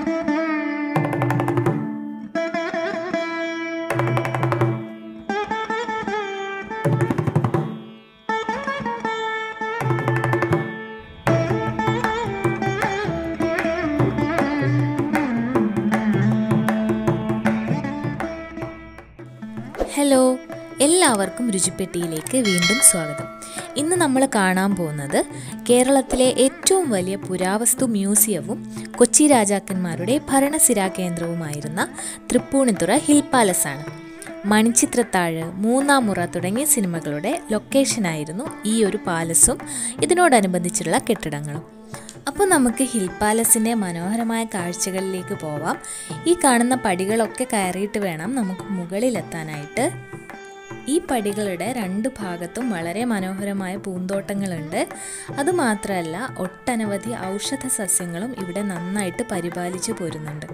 hello എല്ലാവർക്കും രുചിപ്പെട്ടിയിലേക്ക് വീണ്ടും സ്വാഗതം ഇന്ന് നമ്മൾ കാണാൻ പോകുന്നത് കേരളത്തിലെ ഏറ്റവും വലിയ പുരാവസ്തു മ്യൂസിയവും കൊച്ചി രാജാക്കന്മാരുടെ ഭരണസിരാ കേന്ദ്രവുമായിരുന്ന തൃപ്പൂണിത്തുറ ഹിൽ പാലസ് ആണ് മണിച്ചിത്രത്താഴ് മൂന്നാം മുറ തുടങ്ങിയ സിനിമകളുടെ ലൊക്കേഷനായിരുന്നു ഈ ഒരു പാലസും ഇതിനോടനുബന്ധിച്ചുള്ള കെട്ടിടങ്ങളും അപ്പോൾ നമുക്ക് ഹിൽ പാലസിൻ്റെ മനോഹരമായ കാഴ്ചകളിലേക്ക് പോവാം ഈ കാണുന്ന പടികളൊക്കെ കയറിയിട്ട് വേണം നമുക്ക് മുകളിലെത്താനായിട്ട് ഈ പടികളുടെ രണ്ട് ഭാഗത്തും വളരെ മനോഹരമായ പൂന്തോട്ടങ്ങളുണ്ട് അതുമാത്രമല്ല ഒട്ടനവധി ഔഷധ സസ്യങ്ങളും ഇവിടെ നന്നായിട്ട് പരിപാലിച്ചു പോരുന്നുണ്ട്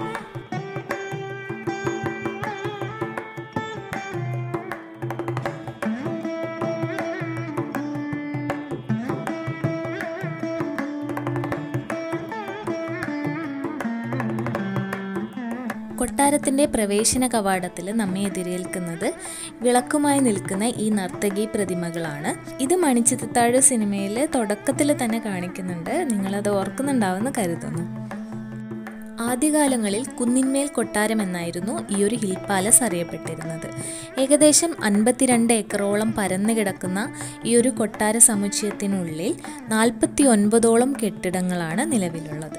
കൊട്ടാരത്തിൻ്റെ പ്രവേശന കവാടത്തിൽ നമ്മെ എതിരേൽക്കുന്നത് വിളക്കുമായി നിൽക്കുന്ന ഈ നർത്തകി പ്രതിമകളാണ് ഇത് മണിച്ചിത്രത്താഴ് സിനിമയിൽ തുടക്കത്തിൽ തന്നെ കാണിക്കുന്നുണ്ട് നിങ്ങളത് ഓർക്കുന്നുണ്ടാവുമെന്ന് കരുതുന്നു ആദ്യകാലങ്ങളിൽ കുന്നിന്മേൽ കൊട്ടാരം എന്നായിരുന്നു ഈ ഒരു ഹിൽ പാലസ് അറിയപ്പെട്ടിരുന്നത് ഏകദേശം അൻപത്തിരണ്ട് ഏക്കറോളം പരന്നു കിടക്കുന്ന ഈ ഒരു കൊട്ടാര സമുച്ചയത്തിനുള്ളിൽ നാൽപ്പത്തി ഒൻപതോളം കെട്ടിടങ്ങളാണ് നിലവിലുള്ളത്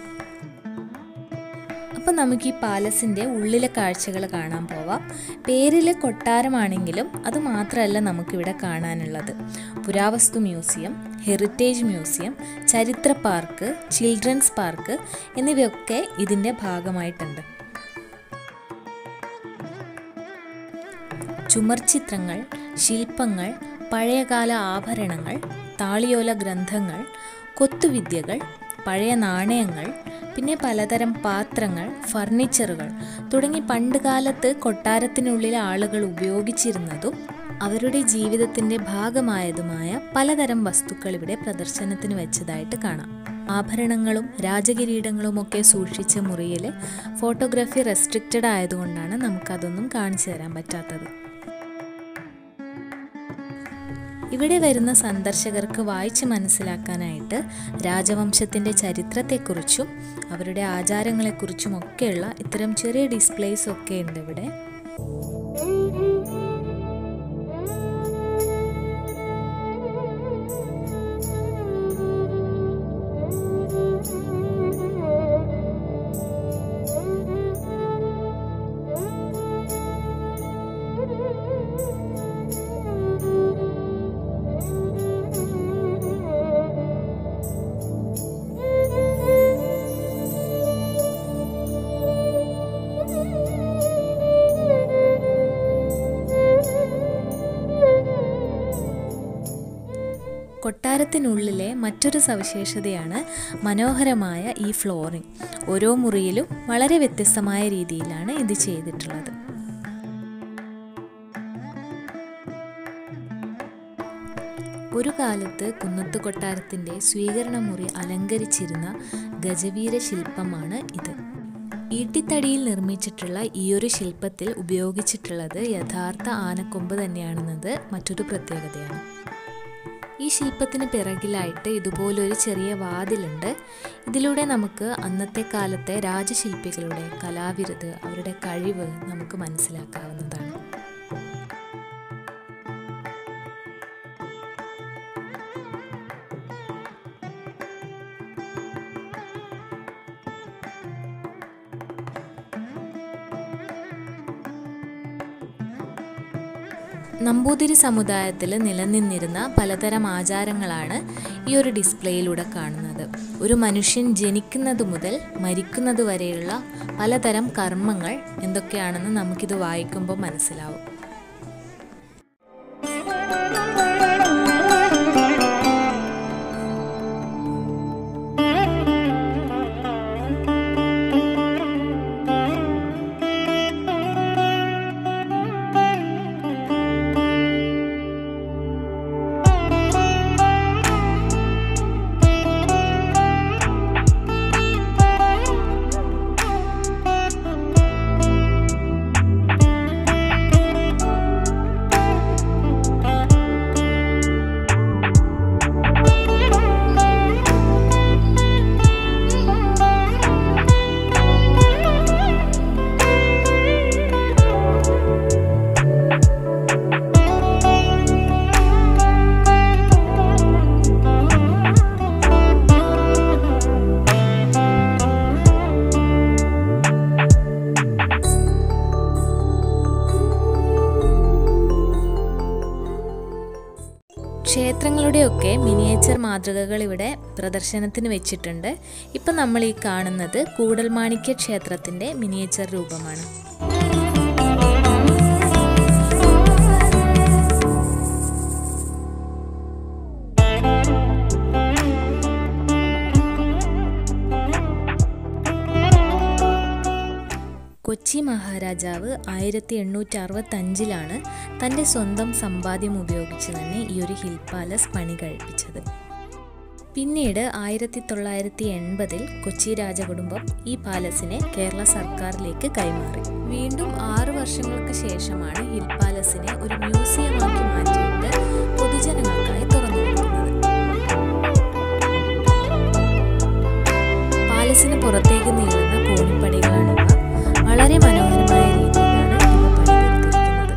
അപ്പം നമുക്ക് ഈ പാലസിൻ്റെ ഉള്ളിലെ കാഴ്ചകൾ കാണാൻ പോവാം പേരിൽ കൊട്ടാരമാണെങ്കിലും അത് മാത്രമല്ല നമുക്കിവിടെ കാണാനുള്ളത് പുരാവസ്തു മ്യൂസിയം ഹെറിറ്റേജ് മ്യൂസിയം ചരിത്ര പാർക്ക് ചിൽഡ്രൻസ് പാർക്ക് എന്നിവയൊക്കെ ഇതിൻ്റെ ഭാഗമായിട്ടുണ്ട് ചുമർചിത്രങ്ങൾ ശില്പങ്ങൾ പഴയകാല ആഭരണങ്ങൾ താളിയോല ഗ്രന്ഥങ്ങൾ കൊത്തുവിദ്യകൾ പഴയ നാണയങ്ങൾ പിന്നെ പലതരം പാത്രങ്ങൾ ഫർണിച്ചറുകൾ തുടങ്ങി പണ്ടുകാലത്ത് കൊട്ടാരത്തിനുള്ളിലെ ആളുകൾ ഉപയോഗിച്ചിരുന്നതും അവരുടെ ജീവിതത്തിൻ്റെ ഭാഗമായതുമായ പലതരം വസ്തുക്കൾ ഇവിടെ പ്രദർശനത്തിന് വെച്ചതായിട്ട് കാണാം ആഭരണങ്ങളും രാജകിരീടങ്ങളും ഒക്കെ സൂക്ഷിച്ച മുറിയിൽ ഫോട്ടോഗ്രാഫി റെസ്ട്രിക്റ്റഡ് ആയതുകൊണ്ടാണ് നമുക്കതൊന്നും കാണിച്ചു തരാൻ പറ്റാത്തത് ഇവിടെ വരുന്ന സന്ദർശകർക്ക് വായിച്ച് മനസ്സിലാക്കാനായിട്ട് രാജവംശത്തിൻ്റെ ചരിത്രത്തെക്കുറിച്ചും അവരുടെ ആചാരങ്ങളെക്കുറിച്ചും ഒക്കെയുള്ള ഇത്തരം ചെറിയ ഡിസ്പ്ലേസ് ഒക്കെ ഉണ്ട് ഇവിടെ കൊട്ടാരത്തിനുള്ളിലെ മറ്റൊരു സവിശേഷതയാണ് മനോഹരമായ ഈ ഫ്ലോറിംഗ് ഓരോ മുറിയിലും വളരെ വ്യത്യസ്തമായ രീതിയിലാണ് ഇത് ചെയ്തിട്ടുള്ളത് ഒരു കാലത്ത് കുന്നത്ത് കൊട്ടാരത്തിൻ്റെ സ്വീകരണ മുറി അലങ്കരിച്ചിരുന്ന ഗജവീര ശില്പമാണ് ഇത് ഈട്ടിത്തടിയിൽ നിർമ്മിച്ചിട്ടുള്ള ഈയൊരു ശില്പത്തിൽ ഉപയോഗിച്ചിട്ടുള്ളത് യഥാർത്ഥ ആനക്കൊമ്പ് തന്നെയാണെന്നത് മറ്റൊരു പ്രത്യേകതയാണ് ഈ ശില്പത്തിന് പിറകിലായിട്ട് ഇതുപോലൊരു ചെറിയ വാതിലുണ്ട് ഇതിലൂടെ നമുക്ക് അന്നത്തെ കാലത്തെ രാജശില്പികളുടെ കലാവിരുത് അവരുടെ കഴിവ് നമുക്ക് മനസ്സിലാക്കാവുന്നതാണ് നമ്പൂതിരി സമുദായത്തിൽ നിലനിന്നിരുന്ന പലതരം ആചാരങ്ങളാണ് ഈ ഒരു ഡിസ്പ്ലേയിലൂടെ കാണുന്നത് ഒരു മനുഷ്യൻ ജനിക്കുന്നത് മുതൽ മരിക്കുന്നത് വരെയുള്ള പലതരം കർമ്മങ്ങൾ എന്തൊക്കെയാണെന്ന് നമുക്കിത് വായിക്കുമ്പോൾ മനസ്സിലാവും പഴയതിൻ്റെയൊക്കെ മിനിയേച്ചർ മാതൃകകൾ ഇവിടെ പ്രദർശനത്തിന് വെച്ചിട്ടുണ്ട് ഇപ്പം നമ്മൾ ഈ കാണുന്നത് കൂടൽമാണിക്യ ക്ഷേത്രത്തിൻ്റെ മിനിയേച്ചർ രൂപമാണ് കൊച്ചി മഹാരാജാവ് ആയിരത്തി എണ്ണൂറ്റി അറുപത്തഞ്ചിലാണ് തൻ്റെ സ്വന്തം സമ്പാദ്യം ഉപയോഗിച്ച് തന്നെ ഈ ഒരു ഹിൽ പാലസ് പണി കഴിപ്പിച്ചത് പിന്നീട് ആയിരത്തി തൊള്ളായിരത്തി എൺപതിൽ കൊച്ചി രാജകുടുംബം ഈ പാലസിനെ കേരള സർക്കാരിലേക്ക് കൈമാറി വീണ്ടും ആറു വർഷങ്ങൾക്ക് ശേഷമാണ് ഹിൽ പാലസിനെ ഒരു മ്യൂസിയമാക്കി മാറ്റിയിട്ട് പൊതുജനങ്ങൾക്കായി തുറന്നു കൊടുക്കുന്നത് പാലസിന് പുറത്തേക്ക് നീളുന്ന കോണിപ്പടികളാണിവ വളരെ മനോഹരമായ രീതിയിലാണ് ഇവ പണിതീർത്തിരിക്കുന്നത്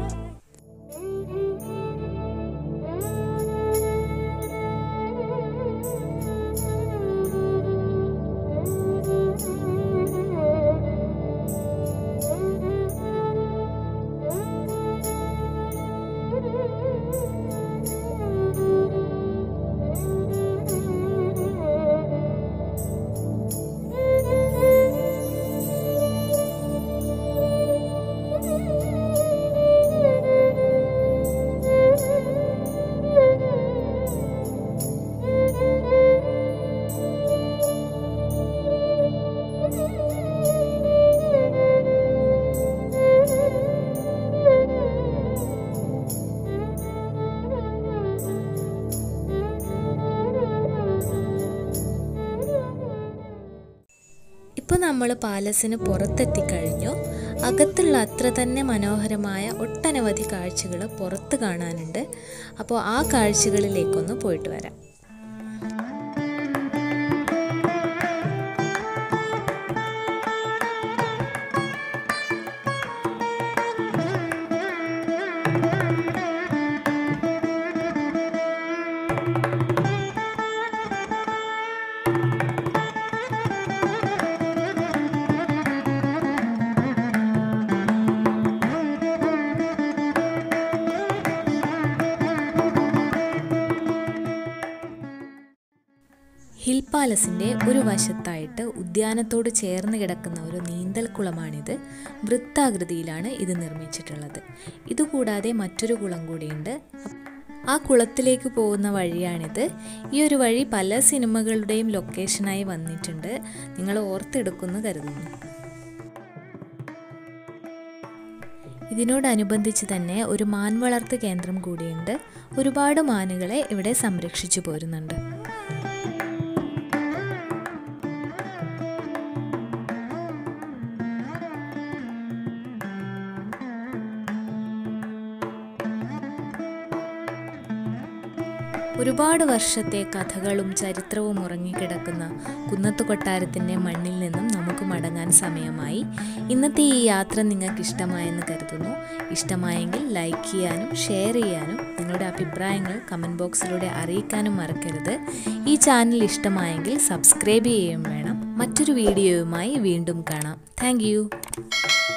ഇപ്പോൾ നമ്മൾ പാലസിന് പുറത്തെത്തിക്കഴിഞ്ഞു അകത്തുള്ള അത്ര തന്നെ മനോഹരമായ ഒട്ടനവധി കാഴ്ചകൾ പുറത്ത് കാണാനുണ്ട് അപ്പോൾ ആ കാഴ്ചകളിലേക്കൊന്ന് പോയിട്ട് വരാം ഹിൽ പാലസിൻ്റെ ഒരു വശത്തായിട്ട് ഉദ്യാനത്തോട് ചേർന്ന് കിടക്കുന്ന ഒരു നീന്തൽ കുളമാണിത് വൃത്താകൃതിയിലാണ് ഇത് നിർമ്മിച്ചിട്ടുള്ളത് ഇതുകൂടാതെ മറ്റൊരു കുളം കൂടിയുണ്ട് ആ കുളത്തിലേക്ക് പോകുന്ന വഴിയാണിത് ഈ ഒരു വഴി പല സിനിമകളുടെയും ലൊക്കേഷനായി വന്നിട്ടുണ്ട് നിങ്ങൾ ഓർത്തെടുക്കുമെന്ന് കരുതുന്നു ഇതിനോടനുബന്ധിച്ച് തന്നെ ഒരു മാൻ വളർത്ത് കേന്ദ്രം കൂടിയുണ്ട് ഒരുപാട് മാനുകളെ ഇവിടെ സംരക്ഷിച്ചു പോരുന്നുണ്ട് ഒരുപാട് വർഷത്തെ കഥകളും ചരിത്രവും ഉറങ്ങിക്കിടക്കുന്ന കുന്നത്ത് കൊട്ടാരത്തിൻ്റെ മണ്ണിൽ നിന്നും നമുക്ക് മടങ്ങാൻ സമയമായി ഇന്നത്തെ ഈ യാത്ര നിങ്ങൾക്ക് ഇഷ്ടമായെന്ന് കരുതുന്നു ഇഷ്ടമായെങ്കിൽ ലൈക്ക് ചെയ്യാനും ഷെയർ ചെയ്യാനും നിങ്ങളുടെ അഭിപ്രായങ്ങൾ കമൻറ്റ് ബോക്സിലൂടെ അറിയിക്കാനും മറക്കരുത് ഈ ചാനൽ ഇഷ്ടമായെങ്കിൽ സബ്സ്ക്രൈബ് ചെയ്യുകയും വേണം മറ്റൊരു വീഡിയോയുമായി വീണ്ടും കാണാം താങ്ക്